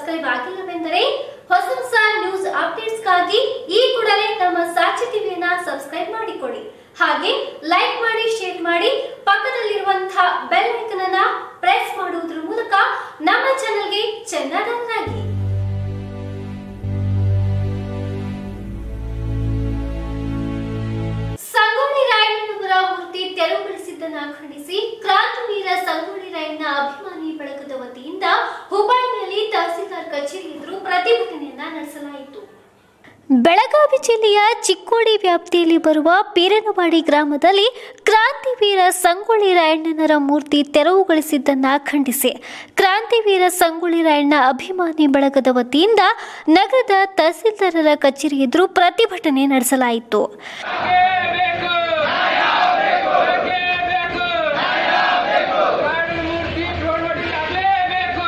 subscribe ಆಗಿಲ್ಲವೆಂದರೆ ಹೊಸ ಹೊಸ news ಅಪ್ಡೇಟ್ಸ್ಗಾಗಿ ಈ ಕೂಡಲೇ ನಮ್ಮ ಸಾಕ್ಷಿ ಟಿವಿಯನ್ನ ಸಬ್ಸ್ಕ್ರೈಬ್ ಮಾಡಿಕೊಳ್ಳಿ ಹಾಗೆ ಲೈಕ್ ಮಾಡಿ ಶೇರ್ ಮಾಡಿ ಪಕ್ಕದಲ್ಲಿರುವಂತಹ ಬೆಲ್ ಐಕನ್ ಅನ್ನ ಪ್ರೆಸ್ ಮಾಡುವುದರ ಮೂಲಕ ನಮ್ಮ ಚಾನೆಲ್ಗೆ ಚೆನ್ನಾಗಿ ಸಂಗೊಳ್ಳಿ ರಾಯಣ್ಣನವರ ಮೂರ್ತಿ ತೆರವುಗೊಳಿಸಿದ್ದನ್ನ ಖಂಡಿಸಿ ಕ್ರಾಂತಿವೀರ ಸಂಗೊಳ್ಳಿ ರಾಯಣ್ಣ ಅಭಿಮಾನಿ ಬಳಗದ ವತಿಯಿಂದ ಹುಬ್ಬಳ್ಳಿಯಲ್ಲಿ ತಹಸೀಲ್ದಾರ್ ಕಚೇರಿ ಎದುರು ಪ್ರತಿಭಟನೆಯನ್ನ ನಡೆಸಲಾಯಿತು ಬೆಳಗಾವಿ ಜಿಲ್ಲೆಯ ಚಿಕ್ಕೋಡಿ ವ್ಯಾಪ್ತಿಯಲ್ಲಿ ಬರುವ ಪೀರನವಾಡಿ ಗ್ರಾಮದಲ್ಲಿ ಕ್ರಾಂತಿವೀರ ಸಂಗೊಳ್ಳಿ ರಾಯಣ್ಣನರ ಮೂರ್ತಿ ತೆರವುಗೊಳಿಸಿದ್ದನ್ನ ಖಂಡಿಸಿ ಕ್ರಾಂತಿವೀರ ಸಂಗೊಳ್ಳಿ ರಾಯಣ್ಣ ಅಭಿಮಾನಿ ಬಳಗದ ವತಿಯಿಂದ ನಗರದ ತಹಸೀಲ್ದಾರರ ಕಚೇರಿ ಎದುರು ಪ್ರತಿಭಟನೆ ನಡೆಸಲಾಯಿತು ಬೇಕು ಬೇಕು ಕಾಡಿನ ಮೂರ್ತಿ ಡ್ರೋನ್ ಆಗಲೇಬೇಕು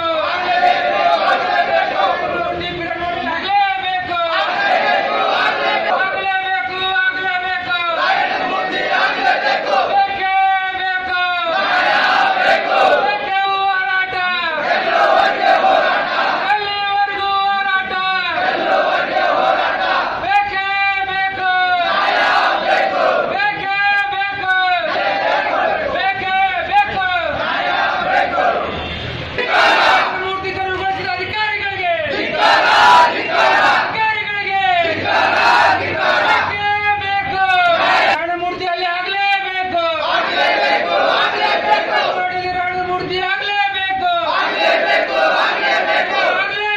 ಮೂರ್ತಿ ಪಿರಮಿಡ್ ಆಗಲೇಬೇಕು ಆಗಲೇಬೇಕು ಆಗಲೇಬೇಕು ಬೇಕೇ ಬೇಕು ಬೇಕೇ ಹೋರಾಟ ಎಲ್ಲಿವರೆಗೂ ಹೋರಾಟ ಬೇಕೇ ಬೇಕು ಬೇಕೇ ಬೇಕು ಬೇಕೇ ಬೇಕು ಮೂರ್ತಿ ತೆರವುಗೊಳಿಸಿದ ಅಧಿಕಾರಿಗಳಿಗೆ ಅಧಿಕಾರಿಗಳಿಗೆ ಬೇಕೇ ಬೇಕು ರಾಣ ಮೂರ್ತಿಯಲ್ಲಿ ಆಗಲೇಬೇಕು ನೋಡಿದ್ರೆ ರಾಣದ ಮೂರ್ತಿ ಆಗಲೇಬೇಕು ಆಗಲೇಬೇಕು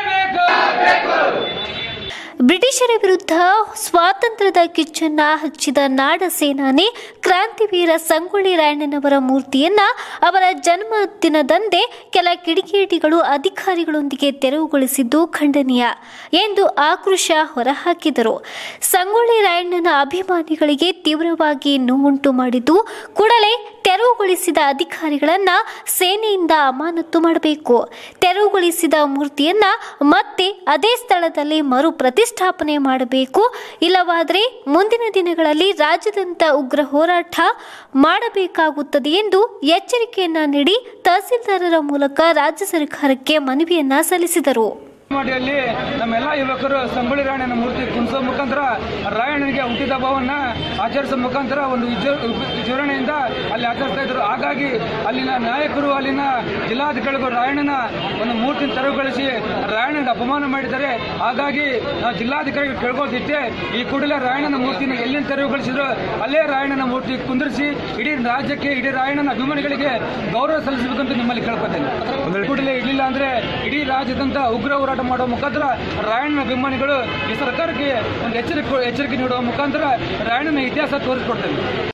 ಬ್ರಿಟಿಷರ ವಿರುದ್ಧ ಸ್ವಾತಂತ್ರ್ಯದ ಕಿಚ್ಚನ್ನ ಹಚ್ಚಿದ ನಾಡ ಸೇನಾನಿ ಕ್ರಾಂತಿವೀರ ಸಂಗೊಳ್ಳಿ ರಾಯಣ್ಣನವರ ಮೂರ್ತಿಯನ್ನ ಅವರ ಜನ್ಮದಿನದಂದೇ ಕೆಲ ಕಿಡಿಗೇಡಿಗಳು ಅಧಿಕಾರಿಗಳೊಂದಿಗೆ ತೆರವುಗೊಳಿಸಿದ್ದು ಖಂಡನೀಯ ಎಂದು ಆಕ್ರೋಶ ಹೊರಹಾಕಿದರು ಸಂಗೊಳ್ಳಿ ರಾಯಣ್ಣನ ಅಭಿಮಾನಿಗಳಿಗೆ ತೀವ್ರವಾಗಿ ನೋವುಂಟು ಮಾಡಿದ್ದು ಕೂಡಲೇ ತೆರವುಗೊಳಿಸಿದ ಅಧಿಕಾರಿಗಳನ್ನ ಸೇನೆಯಿಂದ ಅಮಾನತು ಮಾಡಬೇಕು ತೆರವುಗೊಳಿಸಿದ ಮೂರ್ತಿಯನ್ನ ಮತ್ತೆ ಅದೇ ಸ್ಥಳದಲ್ಲಿ ಮರು ಪ್ರತಿಷ್ಠಾಪನೆ ಮಾಡಬೇಕು ಇಲ್ಲವಾದರೆ ಮುಂದಿನ ದಿನಗಳಲ್ಲಿ ರಾಜ್ಯದಂತ ಉಗ್ರ ಹೋರಾಟ ಮಾಡಬೇಕಾಗುತ್ತದೆ ಎಂದು ಎಚ್ಚರಿಕೆಯನ್ನ ನೀಡಿ ತಹಸೀಲ್ದಾರರ ಮೂಲಕ ರಾಜ್ಯ ಸರ್ಕಾರಕ್ಕೆ ಮನವಿಯನ್ನ ಸಲ್ಲಿಸಿದರು ಮಾಡಿಯಲ್ಲಿ ನಮ್ಮೆಲ್ಲ ಯುವಕರು ಸಂಗೊಳ್ಳಿ ರಾಯಣ್ಣನ ಮೂರ್ತಿ ಕುಣಿಸೋ ಮುಖಾಂತರ ರಾಯಣ್ಣನಿಗೆ ಹುಟ್ಟಿದ ಹಬ್ಬವನ್ನ ಆಚರಿಸೋ ಮುಖಾಂತರ ಒಂದು ವಿಜೃ- ವಿಜೃಂಭಣೆಯಿಂದ ಅಲ್ಲಿ ಆಚರಿಸ್ತಾ ಇದ್ರು ಹಾಗಾಗಿ ಅಲ್ಲಿನ ನಾಯಕರು ಅಲ್ಲಿನ ಜಿಲ್ಲಾಧಿಕಾರಿಗಳು ರಾಯಣ್ಣನ ಒಂದು ಮೂರ್ತಿನ ತೆರವುಗೊಳಿಸಿ ರಾಯಣ್ಣನಿಗೆ ಅಪಮಾನ ಮಾಡಿದ್ದಾರೆ ಹಾಗಾಗಿ ನಾವು ಜಿಲ್ಲಾಧಿಕಾರಿಗಳು ಕೇಳ್ಕೊಳ್ತಿದ್ದೆ ಈ ಕೂಡಲೇ ರಾಯಣ್ಣನ ಮೂರ್ತಿನ ಎಲ್ಲಿಂದ ತೆರವುಗೊಳಿಸಿದ್ರು ಅಲ್ಲೇ ರಾಯಣ್ಣನ ಮೂರ್ತಿ ಕುಂದಿರಿಸಿ ಇಡೀ ರಾಜ್ಯಕ್ಕೆ ಇಡೀ ರಾಯಣ್ಣನ ಅಭಿಮಾನಿಗಳಿಗೆ ಗೌರವ ಸಲ್ಲಿಸಬೇಕಂತ ನಿಮ್ಮಲ್ಲಿ ಕೇಳ್ಕೊತೇನೆ ಕೂಡಲೇ ಇರಲಿಲ್ಲ ಅಂದ್ರೆ ಇಡೀ ರಾಜ್ಯದಂತ ಉಗ್ರ ಹೋರಾಟ ಮಾಡುವ ಮುಖಾಂತರ ರಾಯಣ್ಣನ ಅಭಿಮಾನಿಗಳು ಈ ಸರ್ಕಾರಕ್ಕೆ ಒಂದು ಎಚ್ಚರಿಕೆ ಎಚ್ಚರಿಕೆ ನೀಡುವ ಮುಖಾಂತರ ರಾಯಣ್ಣನ ಇತಿಹಾಸ ತೋರಿಸಿಕೊಡ್ತೇವೆ